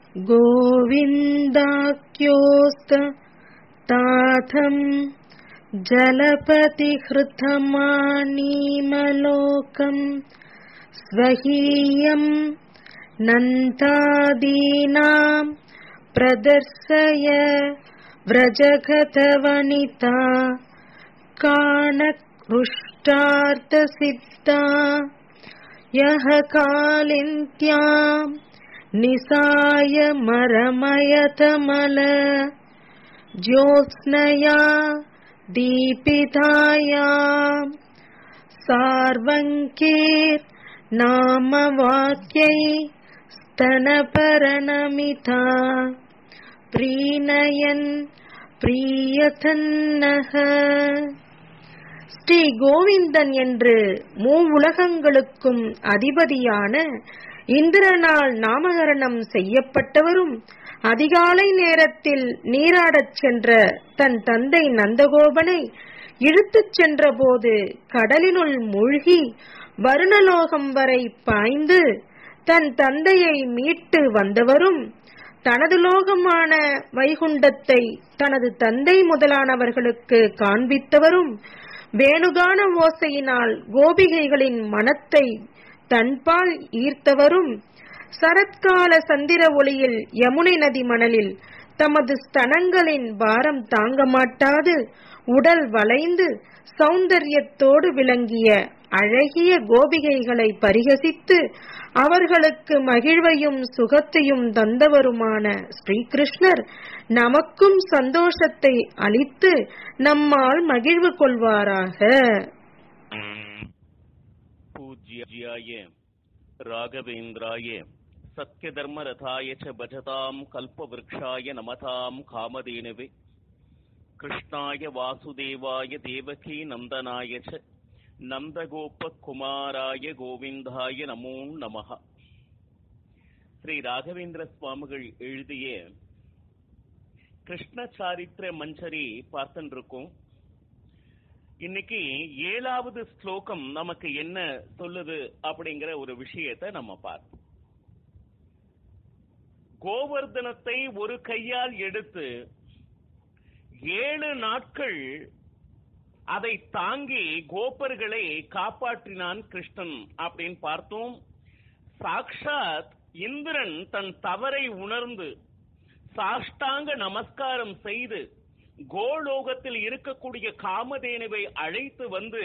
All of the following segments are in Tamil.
गोविन्दाख्योस्त ताथम् जलपतिहृतमानीमलोकम् स्वहीयम् नन्तादीनाम् प्रदर्शय व्रजगतवनिता काणकृष्टार्थसिद्धा यः कालिन्त्याम् निसाय मरमयतमल ज्योत्स्नया दीपितायाम् सार्वङ्केर् नामवाक्यै स्तनपरनमिता प्रीणयन् பிரியதன்னக ஸ்ரீ கோவிந்தன் என்று மூவுலகங்களுக்கும் அதிபதியான இந்திரனால் நாமகரணம் செய்யப்பட்டவரும் அதிகாலை நேரத்தில் நீராடச் சென்ற தன் தந்தை நந்தகோபனை இழுத்துச் சென்றபோது கடலினுள் மூழ்கி வருணலோகம் வரை பாய்ந்து தன் தந்தையை மீட்டு வந்தவரும் தனது லோகமான வைகுண்டத்தை தனது தந்தை முதலானவர்களுக்கு காண்பித்தவரும் வேணுகான ஓசையினால் கோபிகைகளின் மனத்தை தன்பால் ஈர்த்தவரும் சரத்கால சந்திர ஒளியில் யமுனை நதி மணலில் தமது ஸ்தனங்களின் பாரம் தாங்க மாட்டாது உடல் வளைந்து சௌந்தரியத்தோடு விளங்கிய அழகிய கோபிகைகளை பரிகசித்து அவர்களுக்கு மகிழ்வையும் சுகத்தையும் தந்தவருமான ஸ்ரீகிருஷ்ணர் நமக்கும் சந்தோஷத்தை அளித்து நம்மால் மகிழ்வு கொள்வாராக पूज्याय राघवेन्द्राय सत्यधर्मरथाय च भजताम् कल्पवृक्षाय नमताम् कामधेनवे कृष्णाय वासुदेवाय देवकी नन्दनाय च நந்தகோபகுமாராய கோவிந்தாய நமோ நமஹ ஸ்ரீ ராகவேந்திர சுவாமிகள் எழுதிய கிருஷ்ண சாரித்திர மஞ்சரி பார்த்துட்டு இருக்கோம் இன்னைக்கு ஏழாவது ஸ்லோகம் நமக்கு என்ன சொல்லுது அப்படிங்கிற ஒரு விஷயத்தை நம்ம பார்ப்போம் கோவர்தனத்தை ஒரு கையால் எடுத்து ஏழு நாட்கள் அதை தாங்கி கோப்பர்களை காப்பாற்றினான் கிருஷ்ணன் அப்படின்னு பார்த்தோம் சாக்ஷாத் இந்திரன் தன் தவறை உணர்ந்து சாஷ்டாங்க நமஸ்காரம் செய்து கோலோகத்தில் இருக்கக்கூடிய காமதேனுவை அழைத்து வந்து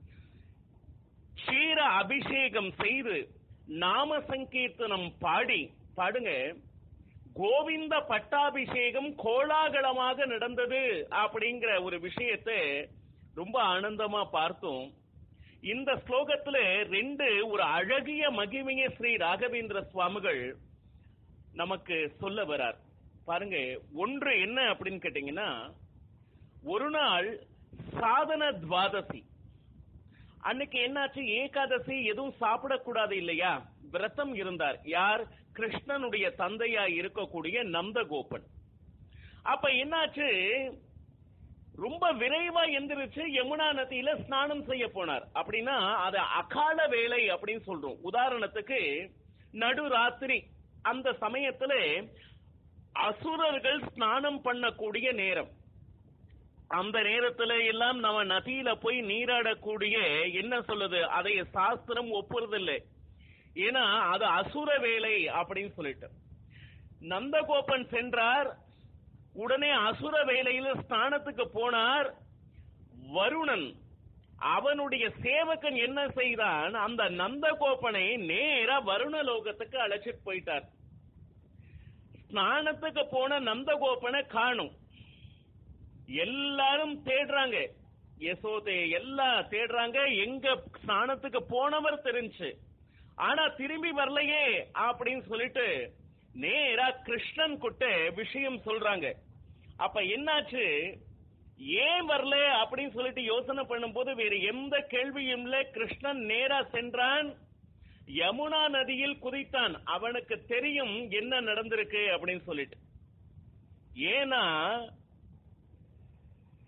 க்ஷீர அபிஷேகம் செய்து நாம சங்கீர்த்தனம் பாடி பாடுங்க கோவிந்த பட்டாபிஷேகம் கோலாகலமாக நடந்தது அப்படிங்கிற ஒரு விஷயத்தை ரொம்ப ஆனந்தமா பார்த்தோம் இந்த ஸ்லோகத்துல ரெண்டு ஒரு அழகிய மகிமைய ஸ்ரீ ராகவேந்திர சுவாமிகள் நமக்கு சொல்ல வரார் பாருங்க ஒன்று என்ன அப்படின்னு கேட்டீங்கன்னா ஒரு நாள் சாதன துவாதசி அன்னைக்கு என்னாச்சு ஏகாதசி எதுவும் சாப்பிடக்கூடாது இல்லையா விரதம் இருந்தார் யார் கிருஷ்ணனுடைய தந்தையா இருக்கக்கூடிய நந்தகோபன் அப்ப என்னாச்சு ரொம்ப விரைவா எந்திரிச்சு யமுனா நதியில ஸ்நானம் செய்ய போனார் அப்படின்னா அது அகால வேலை அப்படின்னு சொல்றோம் உதாரணத்துக்கு நடுராத்திரி அந்த சமயத்துல அசுரர்கள் ஸ்நானம் பண்ணக்கூடிய நேரம் அந்த நேரத்துல எல்லாம் நம்ம நதியில போய் நீராடக்கூடிய என்ன சொல்லுது அதை சாஸ்திரம் ஒப்புறதில்லை ஏன்னா அது அசுர வேலை அப்படின்னு சொல்லிட்டு நந்தகோபன் சென்றார் உடனே அசுர வேலையில ஸ்தானத்துக்கு போனார் வருணன் அவனுடைய சேவகன் என்ன செய்தான் அந்த நந்தகோபனை நேரா வருண லோகத்துக்கு அழைச்சிட்டு போயிட்டார் ஸ்நானத்துக்கு போன நந்தகோபனை காணும் எல்லாரும் தேடுறாங்க யசோதே எல்லாம் தேடுறாங்க எங்க ஸ்நானத்துக்கு போனவர் தெரிஞ்சு ஆனா திரும்பி வரலையே அப்படின்னு சொல்லிட்டு நேரா கிருஷ்ணன் கிட்ட விஷயம் சொல்றாங்க அப்ப என்னாச்சு ஏன் வரல அப்படின்னு சொல்லிட்டு யோசனை பண்ணும்போது வேற எந்த கேள்வியும் இல்ல கிருஷ்ணன் நேரா சென்றான் யமுனா நதியில் குதித்தான் அவனுக்கு தெரியும் என்ன நடந்திருக்கு அப்படின்னு சொல்லிட்டு ஏன்னா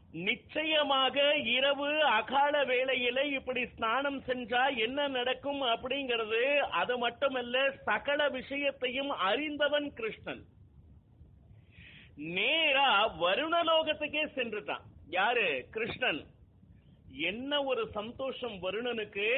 நிச்சயமாக இரவு அகால வேளையில இப்படி ஸ்நானம் செஞ்சா என்ன நடக்கும் அப்படிங்கிறது அது மட்டுமல்ல சகல விஷயத்தையும் அறிந்தவன் கிருஷ்ணன் நேரா வருணலோகத்துக்கே சென்றுட்டான் யாரு கிருஷ்ணன் என்ன ஒரு சந்தோஷம் வருணனுக்கு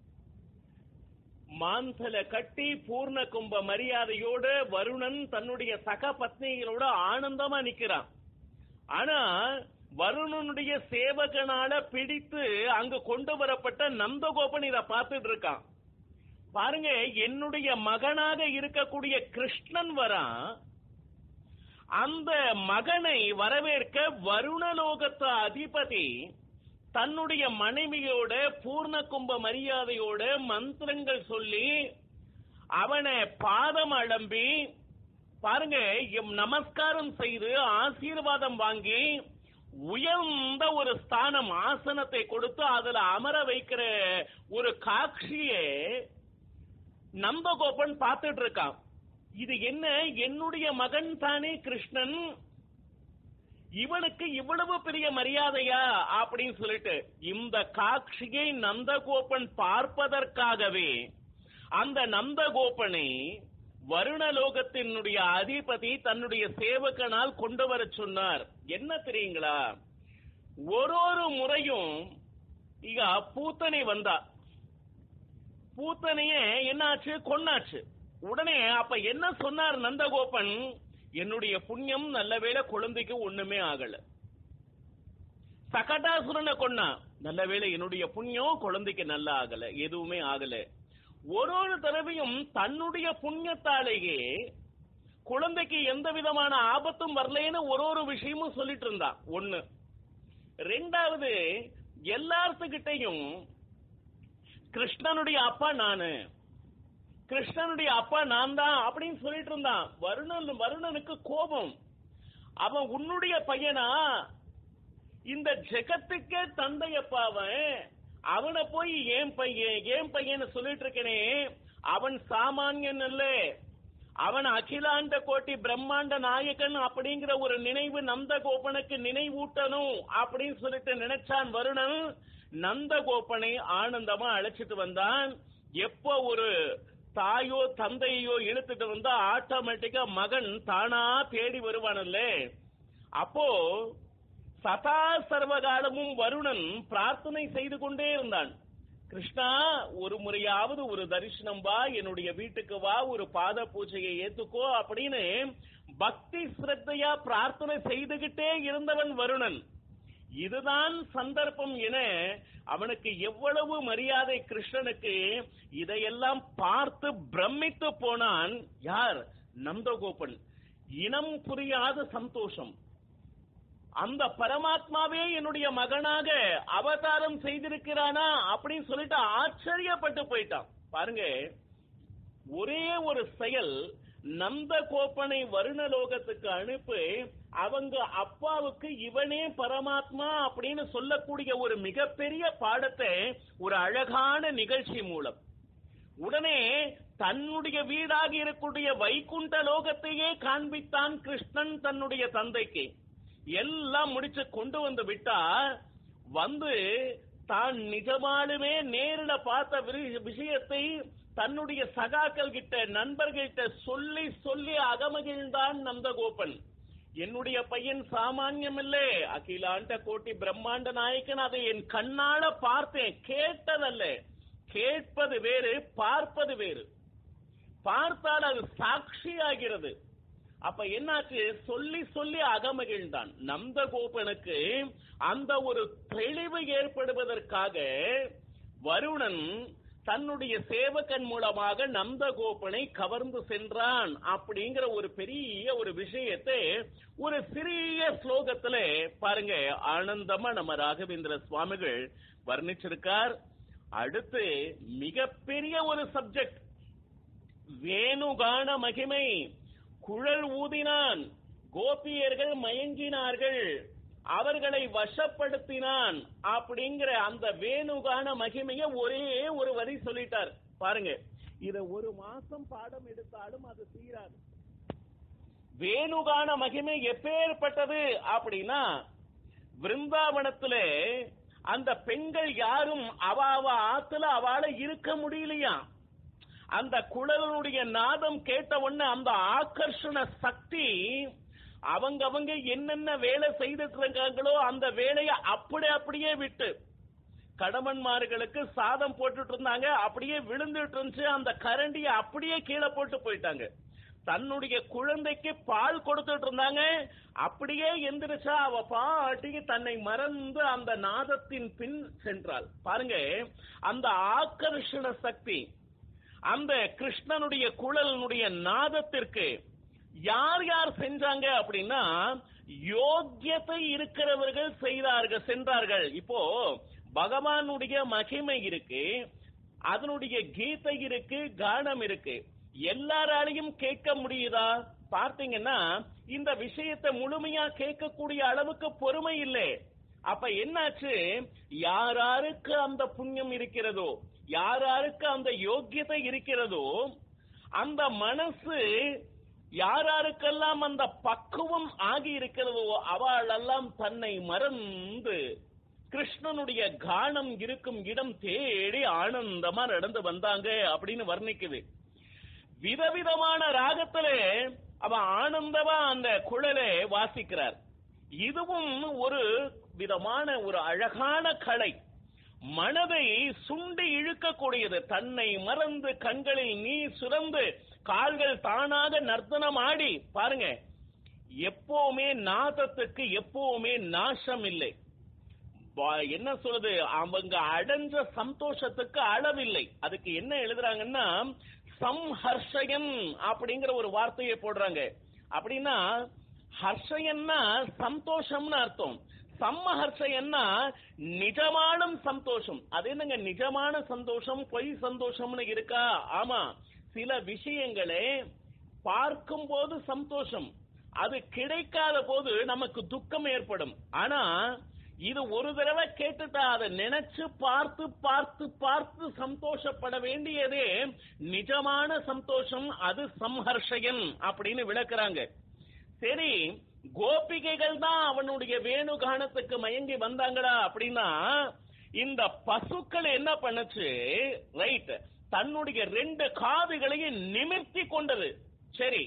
மாந்தல கட்டி பூர்ண கும்ப மரியாதையோட வருணன் தன்னுடைய சக பத்னிகளோட ஆனந்தமா நிக்கிறான் ஆனா வருணனுடைய சேவகனால பிடித்து அங்க கொண்டு வரப்பட்ட நந்தகோபன் இத பார்த்துட்டு இருக்கான் பாருங்க என்னுடைய மகனாக இருக்கக்கூடிய கிருஷ்ணன் வரான் அந்த மகனை வரவேற்க வருணலோகத்து அதிபதி தன்னுடைய மனைவியோட பூர்ண கும்ப மரியாதையோட மந்திரங்கள் சொல்லி அவனை பாதம் அலம்பி பாருங்க இம் நமஸ்காரம் செய்து ஆசீர்வாதம் வாங்கி உயர்ந்த ஒரு ஸ்தானம் ஆசனத்தை கொடுத்து அதுல அமர வைக்கிற ஒரு காட்சியை நந்தகோபன் பார்த்துட்டு இருக்கான் இது என்ன என்னுடைய மகன் தானே கிருஷ்ணன் இவனுக்கு இவ்வளவு பெரிய மரியாதையா அப்படின்னு சொல்லிட்டு இந்த காட்சியை நந்தகோபன் பார்ப்பதற்காகவே அந்த நந்தகோபனை வருணலோகத்தினுடைய அதிபதி தன்னுடைய சேவகனால் கொண்டு வர சொன்னார் என்ன தெரியுங்களா ஒரு ஒரு முறையும் இங்க பூத்தனை வந்தா பூத்தனைய என்னாச்சு கொன்னாச்சு உடனே அப்ப என்ன சொன்னார் நந்தகோபன் என்னுடைய புண்ணியம் நல்ல வேளை குழந்தைக்கு ஒண்ணுமே ஆகல சகடாசுரனை கொன்னா நல்ல வேளை என்னுடைய புண்ணியம் குழந்தைக்கு நல்லா ஆகல எதுவுமே ஆகல ஒரு ஒரு தடவையும் தன்னுடைய புண்ணியத்தாலேயே குழந்தைக்கு எந்த விதமான ஆபத்தும் வரலன்னு ஒரு ஒரு விஷயமும் சொல்லிட்டு இருந்தா ஒண்ணு ரெண்டாவது எல்லாத்துக்கிட்டையும் கிருஷ்ணனுடைய அப்பா நானு கிருஷ்ணனுடைய அப்பா நான் தான் அப்படின்னு சொல்லிட்டு இருந்தான் வருணன் வருணனுக்கு கோபம் அவன் உன்னுடைய பையனா இந்த ஜெகத்துக்கே தந்தையப்பா அவன் அவனை போய் ஏன் பையன் ஏன் பையன் சொல்லிட்டு இருக்கனே அவன் சாமானியன் அல்ல அவன் அகிலாண்ட கோட்டி பிரம்மாண்ட நாயகன் அப்படிங்கிற ஒரு நினைவு நந்தகோபனுக்கு நினைவூட்டணும் அப்படின்னு சொல்லிட்டு நினைச்சான் வருணன் நந்தகோபனை ஆனந்தமா அழைச்சிட்டு வந்தான் எப்போ ஒரு தாயோ தந்தையோ இழுத்துட்டு வந்தா ஆட்டோமேட்டிக்கா மகன் தானா தேடி வருவானல்ல அப்போ சதா சர்வகாலமும் வருணன் பிரார்த்தனை செய்து கொண்டே இருந்தான் கிருஷ்ணா ஒரு முறையாவது ஒரு தரிசனம் வா என்னுடைய வீட்டுக்கு வா ஒரு பாத பூஜையை ஏத்துக்கோ அப்படின்னு பக்தி ஸ்ரத்தையா பிரார்த்தனை செய்துகிட்டே இருந்தவன் வருணன் இதுதான் சந்தர்ப்பம் என அவனுக்கு எவ்வளவு மரியாதை கிருஷ்ணனுக்கு இதையெல்லாம் பார்த்து பிரமித்து போனான் யார் நந்தகோபன் இனம் புரியாத சந்தோஷம் அந்த பரமாத்மாவே என்னுடைய மகனாக அவதாரம் செய்திருக்கிறானா அப்படின்னு சொல்லிட்டு ஆச்சரியப்பட்டு போயிட்டான் பாருங்க ஒரே ஒரு செயல் நந்த கோப்பனை வருணலோகத்துக்கு அனுப்பி அவங்க அப்பாவுக்கு இவனே பரமாத்மா அப்படின்னு சொல்லக்கூடிய ஒரு மிகப்பெரிய பாடத்தை ஒரு அழகான நிகழ்ச்சி மூலம் உடனே தன்னுடைய வீடாக இருக்கக்கூடிய வைகுண்ட லோகத்தையே காண்பித்தான் கிருஷ்ணன் தன்னுடைய தந்தைக்கு எல்லாம் முடிச்சு கொண்டு வந்து விட்டா வந்து தான் நிஜமாலுமே நேரில பார்த்த வி- விஷயத்தை தன்னுடைய சகாக்கள் கிட்ட நண்பர்கள்கிட்ட சொல்லி சொல்லி அகமகிழ்ந்தான் நந்தகோபன் என்னுடைய பையன் சாமானியம் இல்லே அகிலாண்ட கோட்டி பிரம்மாண்ட நாயக்கன் அதை என் கண்ணால பார்த்தேன் கேட்டதல்ல கேட்பது வேறு பார்ப்பது வேறு பார்த்தால் அது சாட்சி ஆகிறது அப்ப என்னாச்சு சொல்லி சொல்லி அகமகிழ்ந்தான் நந்தகோபனுக்கு அந்த ஒரு தெளிவு ஏற்படுவதற்காக வருணன் தன்னுடைய சேவகன் மூலமாக நந்தகோபனை கவர்ந்து சென்றான் அப்படிங்கிற ஒரு பெரிய ஒரு விஷயத்தை ஒரு சிறிய ஸ்லோகத்துல பாருங்க ஆனந்தமா நம்ம ராகவேந்திர சுவாமிகள் வர்ணிச்சிருக்கார் அடுத்து மிகப்பெரிய ஒரு சப்ஜெக்ட் வேணுகான மகிமை குழல் ஊதினான் கோபியர்கள் மயங்கினார்கள் அவர்களை வசப்படுத்தினான் அப்படிங்கிற அந்த வேணுகான மகிமைய ஒரே ஒரு வரி சொல்லிட்டார் பாருங்க இத ஒரு மாசம் பாடம் எடுத்தாலும் அது தீராது வேணுகான மகிமை எப்பேற்பட்டது அப்படின்னா விருந்தாவனத்திலே அந்த பெண்கள் யாரும் அவ அவ ஆத்துல அவள இருக்க முடியலையா அந்த குழலனுடைய நாதம் கேட்ட உடனே அந்த ஆகர்ஷண சக்தி அவங்க அவங்க என்னென்ன வேலை செய்துட்டு இருக்காங்களோ அந்த வேலையை அப்படி அப்படியே விட்டு கடமன்மார்களுக்கு சாதம் போட்டுட்டு இருந்தாங்க அப்படியே விழுந்துட்டு இருந்துச்சு அந்த கரண்டியை அப்படியே கீழே போட்டு போயிட்டாங்க தன்னுடைய குழந்தைக்கு பால் கொடுத்துட்டு இருந்தாங்க அப்படியே எந்திரிச்சா அவ பாட்டிக்கு தன்னை மறந்து அந்த நாதத்தின் பின் சென்றாள் பாருங்க அந்த ஆக்கர்ஷண சக்தி அந்த கிருஷ்ணனுடைய குழலினுடைய நாதத்திற்கு யார் யார் செஞ்சாங்க அப்படின்னா யோக்கியத்தை இருக்கிறவர்கள் செய்தார்கள் சென்றார்கள் இப்போ பகவானுடைய மகிமை இருக்கு அதனுடைய கீதை இருக்கு கானம் இருக்கு எல்லாராலையும் கேட்க முடியுதா பார்த்தீங்கன்னா இந்த விஷயத்தை முழுமையா கேட்கக்கூடிய அளவுக்கு பொறுமை இல்லை அப்ப என்னாச்சு யாராருக்கு அந்த புண்ணியம் இருக்கிறதோ யாராருக்கு அந்த யோக்கியதை இருக்கிறதோ அந்த மனசு யாராருக்கெல்லாம் அந்த பக்குவம் ஆகி இருக்கிறதோ அவளெல்லாம் தன்னை மறந்து கிருஷ்ணனுடைய கானம் இருக்கும் இடம் தேடி ஆனந்தமா நடந்து வந்தாங்க அப்படின்னு வர்ணிக்குது விதவிதமான ராகத்திலே அவன் ஆனந்தமா அந்த குழலை வாசிக்கிறார் இதுவும் ஒரு விதமான ஒரு அழகான கலை மனதை சுண்டி இழுக்கக்கூடியது தன்னை மறந்து கண்களில் நீர் சுரந்து கால்கள் தானாக நர்த்தனம் ஆடி பாருங்க எப்பவுமே நாதத்துக்கு எப்பவுமே நாசம் இல்லை வா- என்ன சொல்றது அவங்க அடைஞ்ச சந்தோஷத்துக்கு அளவில்லை அதுக்கு என்ன எழுதுறாங்கன்னா சம்ஹர்ஷயன் அப்படிங்கிற ஒரு வார்த்தையை போடுறாங்க அப்படின்னா ஹர்ஷயன்னா சந்தோஷம்னு அர்த்தம் சம்மஹர்ஷயன்னா நிஜமான சந்தோஷம் அது என்னங்க நிஜமான சந்தோஷம் பொய் சந்தோஷம்னு இருக்கா ஆமா சில விஷயங்களே பார்க்கும்போது சந்தோஷம் அது கிடைக்காத போது நமக்கு துக்கம் ஏற்படும் ஆனா இது ஒரு தடவை கேட்டுட்டா அதை நினைச்சு பார்த்து பார்த்து பார்த்து சந்தோஷப்பட வேண்டியதே நிஜமான சந்தோஷம் அது சம்ஹர்ஷயன் அப்படின்னு விளக்குறாங்க சரி கோபிகைகள் தான் அவனுடைய வேணுகானத்துக்கு மயங்கி வந்தாங்களா அப்படின்னா இந்த பசுக்கள் என்ன பண்ணுச்சு ரைட் தன்னுடைய ரெண்டு காதுகளையும் நிமிர்த்தி கொண்டது சரி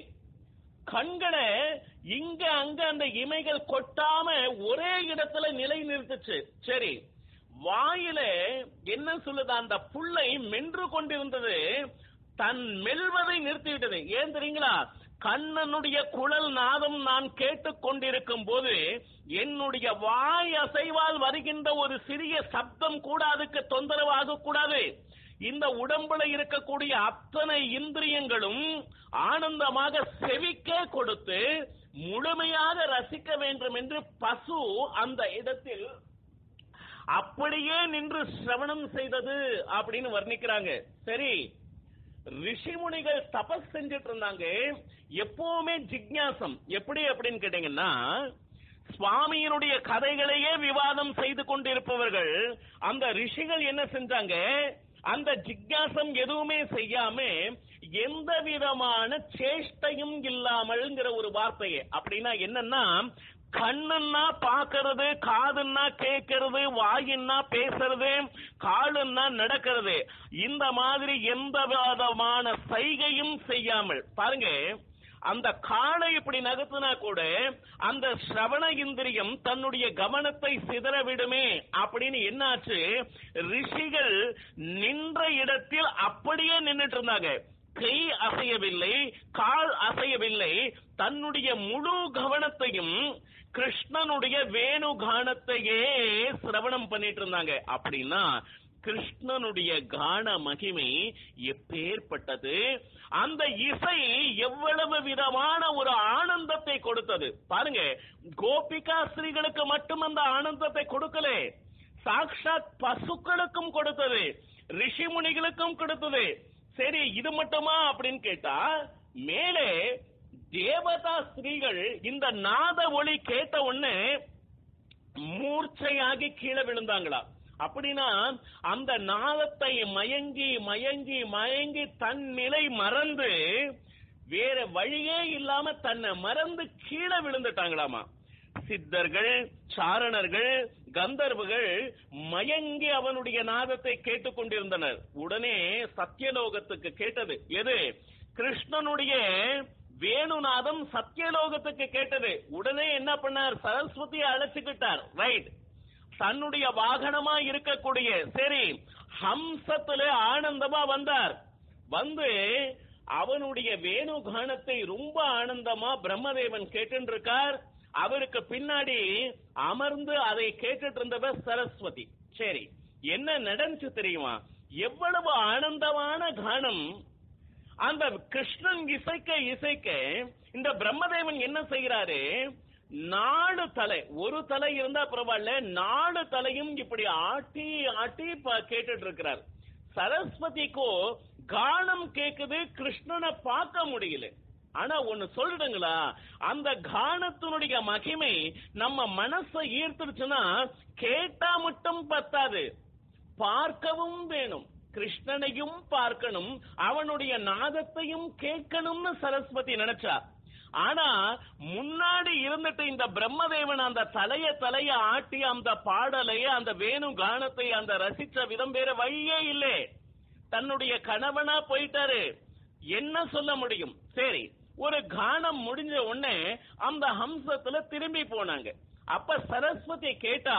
கண்களை இங்க அங்க அந்த இமைகள் கொட்டாம ஒரே இடத்துல நிலை நிறுத்துச்சு சரி வாயில என்ன சொல்லுது அந்த புல்லை மென்று கொண்டிருந்தது தன் மெல்வதை நிறுத்திவிட்டது ஏன் தெரியுங்களா கண்ணனுடைய குழல் நாதம் நான் கேட்டுக் கொண்டிருக்கும் போது என்னுடைய வாய் அசைவால் வருகின்ற ஒரு சிறிய சப்தம் கூட அதுக்கு தொந்தரவாக கூடாது இந்த உடம்புல இருக்கக்கூடிய அத்தனை இந்திரியங்களும் ஆனந்தமாக செவிக்க கொடுத்து முழுமையாக ரசிக்க வேண்டும் என்று பசு அந்த இடத்தில் அப்படியே நின்று சிரவணம் செய்தது அப்படின்னு வர்ணிக்கிறாங்க சரி ரிஷிமுனிகள் தபஸ் செஞ்சுட்டு இருந்தாங்க எப்பவுமே ஜிக்ஞாசம் எப்படி அப்படின்னு கேட்டீங்கன்னா சுவாமியினுடைய கதைகளையே விவாதம் செய்து கொண்டிருப்பவர்கள் அந்த ரிஷிகள் என்ன செஞ்சாங்க அந்த ஜிக்ஞாசம் எதுவுமே செய்யாம எந்த விதமான சேஷ்டையும் இல்லாமல்ங்கிற ஒரு வார்த்தையை அப்படின்னா என்னன்னா கண்ணுன்னா பாக்குறது காதுன்னா கேட்கறது வாயின்னா பேசுறது காலுன்னா நடக்கிறது இந்த மாதிரி எந்த விதமான சைகையும் செய்யாமல் பாருங்க அந்த காலை இப்படி நகர்த்தினா கூட அந்த சிரவண இந்திரியம் தன்னுடைய கவனத்தை சிதற விடுமே அப்படின்னு என்னாச்சு ரிஷிகள் நின்ற இடத்தில் அப்படியே நின்னுட்டு இருந்தாங்க கை அசையவில்லை கால் அசையவில்லை தன்னுடைய முழு கவனத்தையும் கிருஷ்ணனுடைய வேணு கானத்தையே சிரவணம் பண்ணிட்டு இருந்தாங்க அப்படின்னா கிருஷ்ணனுடைய கான மகிமை எப்பேற்பட்டது அந்த இசை எவ்வளவு விதமான ஒரு ஆனந்தத்தை கொடுத்தது பாருங்க கோபிகா ஸ்ரீகளுக்கு மட்டும் அந்த ஆனந்தத்தை கொடுக்கல சாக்ஷாத் பசுக்களுக்கும் கொடுத்தது ரிஷி முனிகளுக்கும் கொடுத்தது சரி இது மட்டுமா அப்படின்னு கேட்டா மேலே தேவதா ஸ்திரீகள் இந்த நாத ஒளி கேட்ட உடனே மூர்ச்சையாகி கீழே விழுந்தாங்களா அப்படின்னா அந்த நாதத்தை மயங்கி மயங்கி மயங்கி தன் நிலை மறந்து வேற வழியே இல்லாம தன்னை மறந்து கீழே விழுந்துட்டாங்களாமா சித்தர்கள் சாரணர்கள் கந்தர்வுகள் மயங்கி அவனுடைய நாதத்தை கேட்டுக்கொண்டிருந்தனர் உடனே சத்தியலோகத்துக்கு கேட்டது எது கிருஷ்ணனுடைய வேணுநாதம் சத்தியலோகத்துக்கு கேட்டது உடனே என்ன பண்ணார் சரஸ்வதியை அழைச்சுக்கிட்டார் ரைட் தன்னுடைய வாகனமா இருக்கக்கூடிய சரி ஹம்சத்துல ஆனந்தமா வந்தார் வந்து அவனுடைய வேணு கானத்தை ரொம்ப ஆனந்தமா பிரம்மதேவன் கேட்டு இருக்கார் அவருக்கு பின்னாடி அமர்ந்து அதை கேட்டுட்டு இருந்தவர் சரஸ்வதி சரி என்ன நடந்துச்சு தெரியுமா எவ்வளவு ஆனந்தமான கானம் அந்த கிருஷ்ணன் இசைக்க இசைக்க இந்த பிரம்மதேவன் என்ன செய்யறாரு நாலு தலை ஒரு தலை இருந்தா பரவாயில்ல நாலு தலையும் இப்படி ஆட்டி ஆட்டி ப- கேட்டுட்டு இருக்கிறார் சரஸ்வதிக்கோ கானம் கேக்குது கிருஷ்ணனை பார்க்க முடியல ஆனா ஒண்ணு சொல்லிடுங்களா அந்த கானத்தினுடைய மகிமை நம்ம மனசை ஈர்த்துருச்சுன்னா கேட்டா மட்டும் பத்தாது பார்க்கவும் வேணும் கிருஷ்ணனையும் பார்க்கணும் அவனுடைய நாதத்தையும் கேட்கணும்னு சரஸ்வதி நினைச்சா ஆனா முன்னாடி இருந்துட்டு இந்த பிரம்மதேவன் அந்த தலைய தலைய ஆட்டி அந்த பாடலை அந்த வேணு கானத்தை அந்த ரசிச்ச விதம் வேற வழியே இல்லை தன்னுடைய கணவனா போயிட்டாரு என்ன சொல்ல முடியும் சரி ஒரு கானம் முடிஞ்ச உடனே அந்த ஹம்சத்துல திரும்பி போனாங்க அப்ப சரஸ்வதி கேட்டா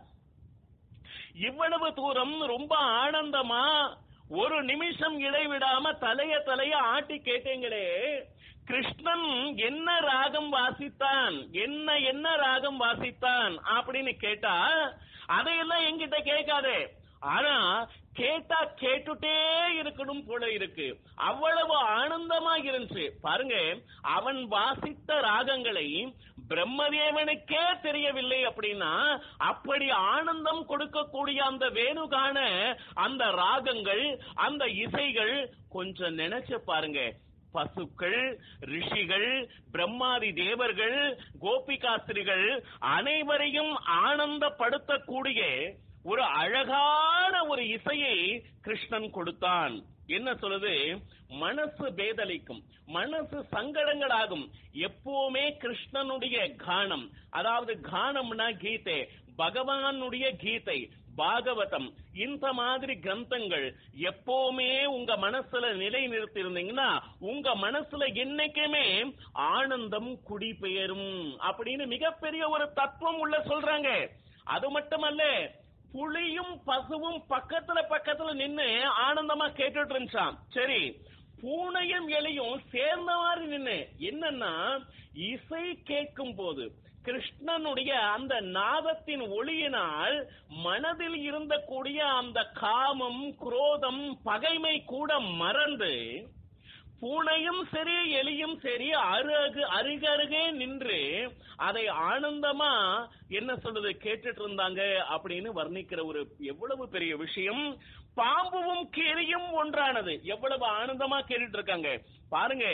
இவ்வளவு தூரம் ரொம்ப ஆனந்தமா ஒரு நிமிஷம் இடைவிடாம தலைய தலைய ஆட்டி கேட்டீங்களே கிருஷ்ணன் என்ன ராகம் வாசித்தான் என்ன என்ன ராகம் வாசித்தான் அப்படின்னு கேட்டா அதையெல்லாம் என்கிட்ட கேட்காதே ஆனா கேட்டா கேட்டுட்டே இருக்கணும் போல இருக்கு அவ்வளவு ஆனந்தமா இருந்துச்சு பாருங்க அவன் வாசித்த ராகங்களை பிரம்மதேவனுக்கே தெரியவில்லை அப்படின்னா அப்படி ஆனந்தம் கொடுக்கக்கூடிய அந்த வேணுகான அந்த ராகங்கள் அந்த இசைகள் கொஞ்சம் நினைச்சு பாருங்க பசுக்கள் ரிஷிகள் பிரம்மாதி தேவர்கள் கோபிகாஸ்திரிகள் அனைவரையும் ஆனந்தப்படுத்தக்கூடிய ஒரு அழகான ஒரு இசையை கிருஷ்ணன் கொடுத்தான் என்ன சொல்லுது மனசு பேதலிக்கும் மனசு சங்கடங்களாகும் எப்பவுமே கிருஷ்ணனுடைய கானம் அதாவது கானம்னா கீதை பகவானுடைய கீதை பாகவதம் இந்த மாதிரி கிரந்தங்கள் எப்பவுமே உங்க மனசுல நிலை நிறுத்தி இருந்தீங்கன்னா உங்க மனசுல என்னைக்குமே ஆனந்தம் குடிபெயரும் அப்படின்னு மிகப்பெரிய ஒரு தத்துவம் உள்ள சொல்றாங்க அது மட்டுமல்ல புலியும் பசுவும் பக்கத்துல பக்கத்துல நின்னு ஆனந்தமா கேட்டுட்டு இருந்துச்சான் சரி பூனையும் எலியும் சேர்ந்த மாதிரி நின்னு என்னன்னா இசை கேட்கும் போது கிருஷ்ணனுடைய அந்த நாதத்தின் ஒளியினால் மனதில் இருந்தக்கூடிய அந்த காமம் குரோதம் பகைமை கூட மறந்து பூனையும் சரி எலியும் சரி அருகு அருகருகே நின்று அதை ஆனந்தமா என்ன சொல்றது கேட்டுட்டு இருந்தாங்க அப்படின்னு வர்ணிக்கிற ஒரு எவ்வளவு பெரிய விஷயம் பாம்புவும் கீரியும் ஒன்றானது எவ்வளவு ஆனந்தமா கேட்டுட்டு இருக்காங்க பாருங்க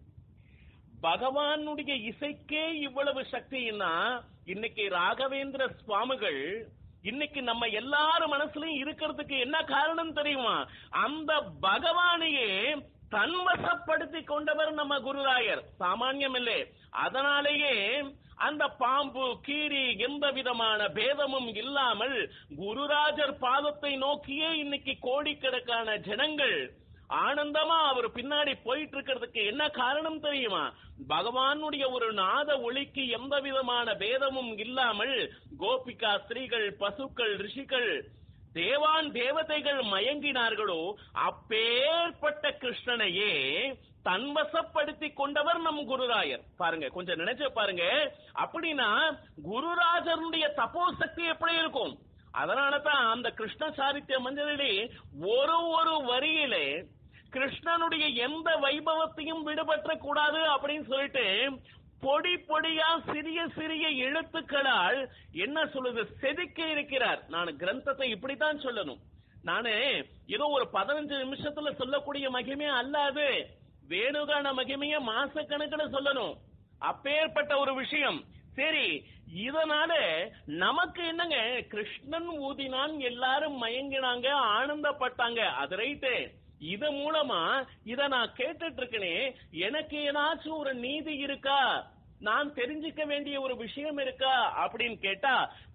பகவானுடைய இசைக்கே இவ்வளவு சக்தின்னா இன்னைக்கு ராகவேந்திர சுவாமிகள் இன்னைக்கு நம்ம எல்லாரும் மனசுலயும் இருக்கிறதுக்கு என்ன காரணம் தெரியுமா அந்த பகவானையே தன்வசப்படுத்தி கொண்டவர் நம்ம குருராயர் சாமானியம் இல்லை அதனாலேயே அந்த பாம்பு கீரி எந்த விதமான பேதமும் இல்லாமல் குருராஜர் பாதத்தை நோக்கியே இன்னைக்கு கோடிக்கணக்கான ஜனங்கள் ஆனந்தமா அவர் பின்னாடி போயிட்டு இருக்கிறதுக்கு என்ன காரணம் தெரியுமா பகவானுடைய ஒரு நாத ஒளிக்கு எந்த விதமான பேதமும் இல்லாமல் கோபிகா ஸ்திரீகள் பசுக்கள் ரிஷிகள் தேவான் தேவதைகள் மயங்கினார்களோ அப்பேற்பட்ட கிருஷ்ணனையே தன்வசப்படுத்தி கொண்டவர் நம் குருராயர் பாருங்க கொஞ்சம் நினைச்சு பாருங்க அப்படின்னா குருராஜருடைய தபோ சக்தி எப்படி இருக்கும் அதனால தான் அந்த கிருஷ்ண சாரித்திய மஞ்சளிலே ஒரு ஒரு வரியிலே கிருஷ்ணனுடைய எந்த வைபவத்தையும் விடுபற்ற கூடாது அப்படின்னு சொல்லிட்டு பொடி பொடியா சிறிய சிறிய எழுத்துக்களால் என்ன சொல்லுது செதுக்கி இருக்கிறார் நான் கிரந்தத்தை இப்படித்தான் சொல்லணும் நானு ஏதோ ஒரு பதினஞ்சு நிமிஷத்துல சொல்லக்கூடிய மகிமை அல்லாது வேணுகான மகிமைய மாச கணக்குல சொல்லணும் அப்பேற்பட்ட ஒரு விஷயம் சரி இதனால நமக்கு என்னங்க கிருஷ்ணன் ஊதினான் எல்லாரும் மயங்கினாங்க ஆனந்தப்பட்டாங்க அது ரைட்டு இது மூலமா இத நான் கேட்டுட்டு இருக்கனே எனக்கு ஏதாச்சும் ஒரு நீதி இருக்கா நான் தெரிஞ்சுக்க வேண்டிய ஒரு விஷயம் இருக்கா அப்படின்னு கேட்டா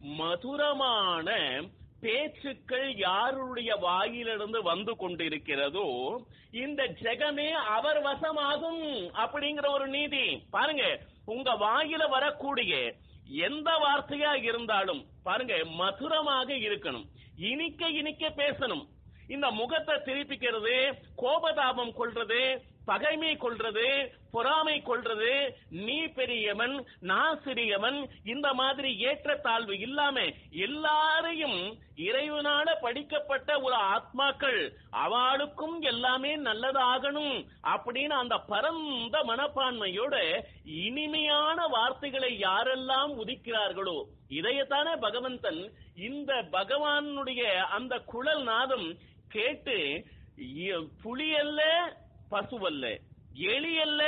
மதுரமான பேச்சுக்கள் யாருடைய வாயிலிருந்து வந்து கொண்டிருக்கிறதோ இந்த ஜெகமே அவர் வசமாகும் அப்படிங்கிற ஒரு நீதி பாருங்க உங்க வாயில வரக்கூடிய எந்த வார்த்தையா இருந்தாலும் பாருங்க மதுரமாக இருக்கணும் இனிக்க இனிக்க பேசணும் இந்த முகத்தை திருப்பிக்கிறது கோபதாபம் கொள்றது பகைமை கொள்றது பொறாமை கொள்றது நீ பெரியவன் நான் சிறியவன் இந்த மாதிரி ஏற்றத்தாழ்வு இல்லாம எல்லாரையும் இறைவனால படிக்கப்பட்ட ஒரு ஆத்மாக்கள் அவளுக்கும் எல்லாமே நல்லதாகணும் அப்படின்னு அந்த பரந்த மனப்பான்மையோட இனிமையான வார்த்தைகளை யாரெல்லாம் உதிக்கிறார்களோ இதையத்தானே பகவந்தன் இந்த பகவானுடைய அந்த குழல் நாதம் கேட்டு இ- புலியல்ல பசுவல்ல எலியல்ல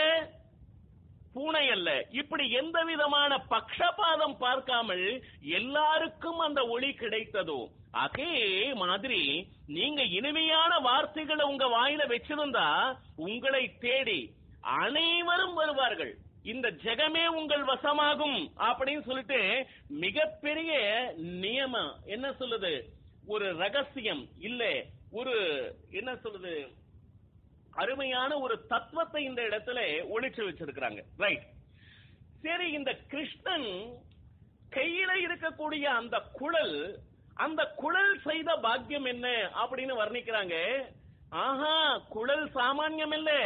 பூனை அல்ல இப்படி எந்த விதமான பக்ஷபாதம் பார்க்காமல் எல்லாருக்கும் அந்த ஒளி கிடைத்ததோ அதே மாதிரி நீங்க இனிமையான வார்த்தைகளை உங்க வாயில வச்சிருந்தா உங்களை தேடி அனைவரும் வருவார்கள் இந்த ஜெகமே உங்கள் வசமாகும் அப்படின்னு சொல்லிட்டு மிகப்பெரிய நியமம் என்ன சொல்லுது ஒரு ரகசியம் இல்ல ஒரு என்ன சொல்லுது அருமையான ஒரு தத்துவத்தை இந்த இடத்துல ஒளிச்சு வச்சிருக்கிறாங்க ரைட் சரி இந்த கிருஷ்ணன் கையில இருக்கக்கூடிய அந்த குழல் அந்த குழல் செய்த பாக்கியம் என்ன அப்படின்னு வர்ணிக்கிறாங்க ஆஹா குழல் சாமான்யம் இல்ல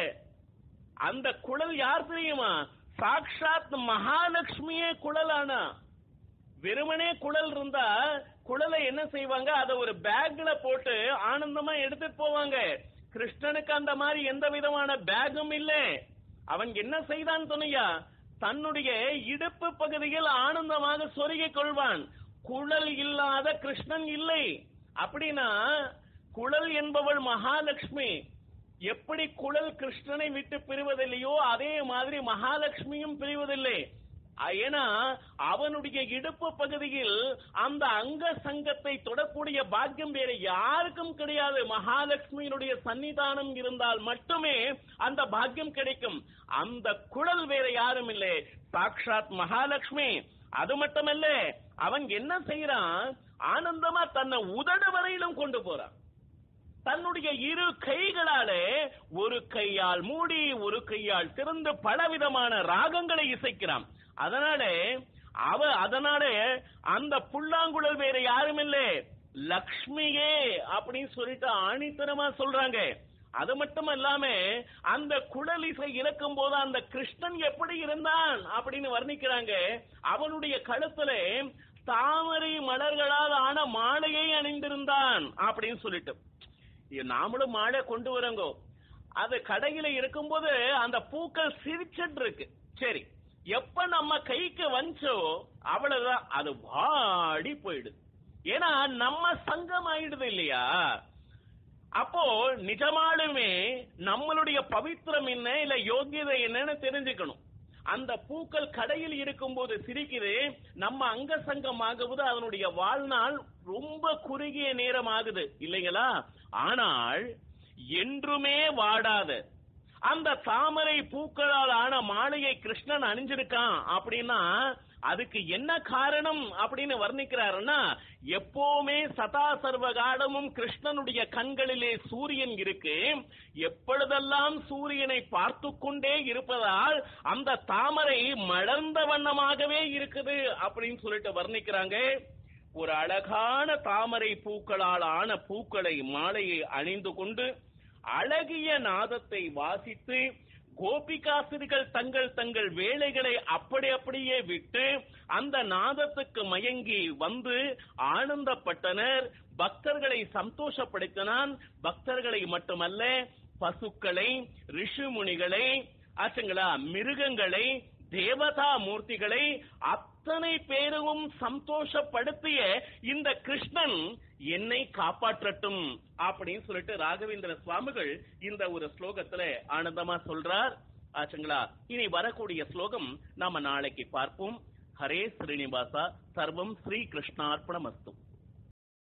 அந்த குழல் யார் தெரியுமா சாக்ஷாத் மகாலட்சுமியே குழல் ஆனா வெறுமனே குழல் இருந்தா குழலை என்ன செய்வாங்க அத ஒரு பேக்ல போட்டு ஆனந்தமா எடுத்துட்டு போவாங்க கிருஷ்ணனுக்கு அந்த மாதிரி எந்த விதமான பேக்கும் இல்ல அவன் என்ன செய்தான் துணையா தன்னுடைய இடுப்பு பகுதியில் ஆனந்தமாக சொருகிக் கொள்வான் குழல் இல்லாத கிருஷ்ணன் இல்லை அப்படின்னா குழல் என்பவள் மகாலட்சுமி எப்படி குழல் கிருஷ்ணனை விட்டு பிரிவதில்லையோ அதே மாதிரி மகாலட்சுமியும் பிரிவதில்லை அ- ஏன்னா அவனுடைய இடுப்பு பகுதியில் அந்த அங்க சங்கத்தை தொடக்கூடிய பாக்கியம் வேற யாருக்கும் கிடையாது மகாலட்சுமியினுடைய சன்னிதானம் இருந்தால் மட்டுமே அந்த பாக்கியம் கிடைக்கும் அந்த குழல் வேற யாரும் இல்லை சாக்ஷாத் மகாலட்சுமி அது மட்டுமல்ல அவன் என்ன செய்யறான் ஆனந்தமா தன்னை உதடு வரையிலும் கொண்டு போறான் தன்னுடைய இரு கைகளாலே ஒரு கையால் மூடி ஒரு கையால் திறந்து பலவிதமான ராகங்களை இசைக்கிறான் அதனால அவ அதனால அந்த புல்லாங்குழல் வேற யாரும் இல்ல லக்ஷ்மியே அப்படின்னு சொல்லிட்டு ஆணித்தனமா சொல்றாங்க அது மட்டும் இல்லாம அந்த குழல் இசை இறக்கும் போது அந்த கிருஷ்ணன் எப்படி இருந்தான் அப்படின்னு வர்ணிக்கிறாங்க அவனுடைய கழுத்துல தாமரை மலர்களால் ஆன மாலையை அணிந்திருந்தான் அப்படின்னு சொல்லிட்டு இது நாமளும் மாலை கொண்டு வரங்கோ அது கடையில இருக்கும்போது அந்த பூக்கள் சிரிச்சிட்டு இருக்கு சரி எப்ப நம்ம கைக்கு வந்துச்சோ அவ்வளவுதான் அது வாடி போயிடுது ஏன்னா நம்ம சங்கம் ஆயிடுது இல்லையா அப்போ நிஜமாலுமே நம்மளுடைய பவித்திரம் என்ன இல்ல யோகியதை என்னன்னு தெரிஞ்சுக்கணும் அந்த பூக்கள் கடையில் இருக்கும்போது சிரிக்குது நம்ம அங்க சங்கம் ஆகுவது அதனுடைய வாழ்நாள் ரொம்ப குறுகிய நேரம் ஆகுது இல்லைங்களா ஆனால் என்றுமே வாடாத அந்த தாமரை பூக்களால் ஆன மாலையை கிருஷ்ணன் அணிஞ்சிருக்கான் அப்படின்னா அதுக்கு என்ன காரணம் அப்படின்னு வர்ணிக்கிறாருன்னா எப்பவுமே சதா சர்வ காலமும் கிருஷ்ணனுடைய கண்களிலே சூரியன் இருக்கு எப்பொழுதெல்லாம் சூரியனை பார்த்து கொண்டே இருப்பதால் அந்த தாமரை மலர்ந்த வண்ணமாகவே இருக்குது அப்படின்னு சொல்லிட்டு வர்ணிக்கிறாங்க ஒரு அழகான தாமரை பூக்களால் ஆன பூக்களை மாலையை அணிந்து கொண்டு அழகிய நாதத்தை வாசித்து கோபிகாசிரிகள் தங்கள் தங்கள் வேலைகளை அப்படி அப்படியே விட்டு அந்த நாதத்துக்கு மயங்கி வந்து ஆனந்தப்பட்டனர் பக்தர்களை சந்தோஷப்படுத்தினான் பக்தர்களை மட்டுமல்ல பசுக்களை ரிஷிமுனிகளை ஆச்சுங்களா மிருகங்களை தேவதா மூர்த்திகளை அத்தனை பேரும் சந்தோஷப்படுத்திய இந்த கிருஷ்ணன் என்னை காப்பாற்றட்டும் அப்படின்னு சொல்லிட்டு ராகவேந்திர சுவாமிகள் இந்த ஒரு ஸ்லோகத்துல ஆனந்தமா சொல்றார் ஆச்சுங்களா இனி வரக்கூடிய ஸ்லோகம் நாம நாளைக்கு பார்ப்போம் ஹரே ஸ்ரீனிவாசா சர்வம் ஸ்ரீ கிருஷ்ணார்ப்பணமஸ்து